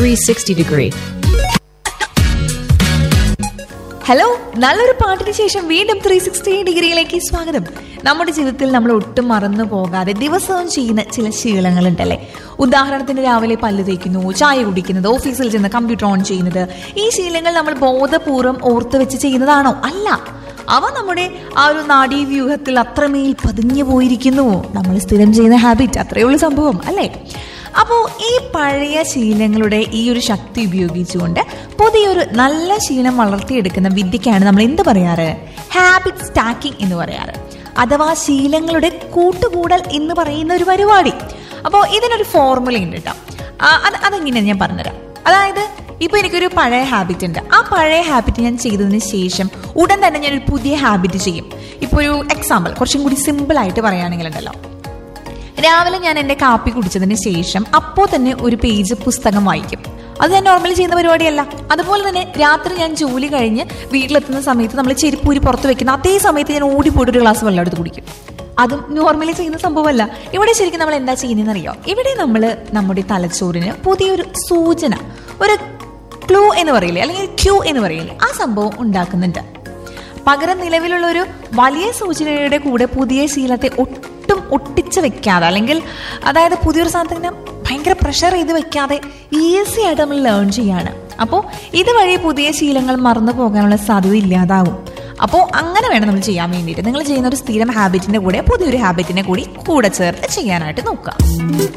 360 degree. Hello നല്ലൊരു പാട്ടിന് ശേഷം വീണ്ടും ത്രീ സിക്സ്റ്റി ഡിഗ്രിയിലേക്ക് സ്വാഗതം നമ്മുടെ ജീവിതത്തിൽ നമ്മൾ ഒട്ടും മറന്നു പോകാതെ ദിവസവും ചെയ്യുന്ന ചില ശീലങ്ങളുണ്ടല്ലേ ഉദാഹരണത്തിന് രാവിലെ പല്ല് തേക്കുന്നു ചായ കുടിക്കുന്നത് ഓഫീസിൽ ചെന്ന് കമ്പ്യൂട്ടർ ഓൺ ചെയ്യുന്നത് ഈ ശീലങ്ങൾ നമ്മൾ ബോധപൂർവ്വം ഓർത്ത് വെച്ച് ചെയ്യുന്നതാണോ അല്ല അവ നമ്മുടെ ആ ഒരു നാഡീവ്യൂഹത്തിൽ അത്രമേൽ പതിഞ്ഞു പോയിരിക്കുന്നുവോ നമ്മൾ സ്ഥിരം ചെയ്യുന്ന ഹാബിറ്റ് അത്രയേ ഉള്ളൂ സംഭവം അല്ലേ അപ്പോൾ ഈ പഴയ ശീലങ്ങളുടെ ഈ ഒരു ശക്തി ഉപയോഗിച്ചുകൊണ്ട് പുതിയൊരു നല്ല ശീലം വളർത്തിയെടുക്കുന്ന വിദ്യക്കാണ് നമ്മൾ എന്ത് പറയാറ് ഹാബിറ്റ് സ്റ്റാക്കിംഗ് എന്ന് പറയാറ് അഥവാ ശീലങ്ങളുടെ കൂട്ടുകൂടൽ എന്ന് പറയുന്ന ഒരു പരിപാടി അപ്പോൾ ഇതിനൊരു ഫോർമുല ഉണ്ട് കേട്ടോ ആ, അത് അതെങ്ങനെയാണ് ഞാൻ പറഞ്ഞുതരാം അതായത് ഇപ്പൊ എനിക്കൊരു പഴയ ഹാബിറ്റ് ഉണ്ട് ആ പഴയ ഹാബിറ്റ് ഞാൻ ചെയ്തതിന് ശേഷം ഉടൻ തന്നെ ഞാനൊരു പുതിയ ഹാബിറ്റ് ചെയ്യും ഇപ്പോൾ ഒരു എക്സാമ്പിൾ കുറച്ചും കൂടി സിമ്പിൾ ആയിട്ട് പറയുകയാണെങ്കിലുണ്ടല്ലോ രാവിലെ ഞാൻ എൻ്റെ കാപ്പി കുടിച്ചതിന് ശേഷം അപ്പോൾ തന്നെ ഒരു പേജ് പുസ്തകം വായിക്കും അത് ഞാൻ നോർമലി ചെയ്യുന്ന പരിപാടിയല്ല അതുപോലെ തന്നെ രാത്രി ഞാൻ ജോലി കഴിഞ്ഞ് വീട്ടിലെത്തുന്ന സമയത്ത് നമ്മൾ ചെരുപ്പൂരി പുറത്ത് വെക്കുന്ന അതേ സമയത്ത് ഞാൻ ഓടിപ്പോയിട്ട് ഒരു ഗ്ലാസ് വെള്ളം എടുത്ത് കുടിക്കും അതും നോർമലി ചെയ്യുന്ന സംഭവമല്ല ഇവിടെ ശരിക്കും നമ്മൾ എന്താ ചെയ്യുന്നതെന്ന് അറിയോ ഇവിടെ നമ്മൾ നമ്മുടെ തലച്ചോറിന് പുതിയൊരു സൂചന ഒരു ക്ലൂ എന്ന് പറയില്ലേ അല്ലെങ്കിൽ ക്യൂ എന്ന് പറയില്ലേ ആ സംഭവം ഉണ്ടാക്കുന്നുണ്ട് പകരം നിലവിലുള്ള ഒരു വലിയ സൂചനയുടെ കൂടെ പുതിയ ശീലത്തെ ഒട്ടും ഒട്ടിച്ച് വെക്കാതെ അല്ലെങ്കിൽ അതായത് പുതിയൊരു സാധനത്തിന് ഭയങ്കര പ്രഷർ ചെയ്ത് വെക്കാതെ ഈസി ആയിട്ട് നമ്മൾ ലേൺ ചെയ്യാണ് അപ്പോൾ ഇതുവഴി പുതിയ ശീലങ്ങൾ മറന്നു പോകാനുള്ള സാധ്യത ഇല്ലാതാവും അപ്പോൾ അങ്ങനെ വേണം നമ്മൾ ചെയ്യാൻ വേണ്ടിയിട്ട് നിങ്ങൾ ചെയ്യുന്ന ഒരു സ്ഥിരം ഹാബിറ്റിന്റെ കൂടെ പുതിയൊരു ഹാബിറ്റിനെ കൂടി കൂടെ ചേർത്ത് ചെയ്യാനായിട്ട് നോക്കുക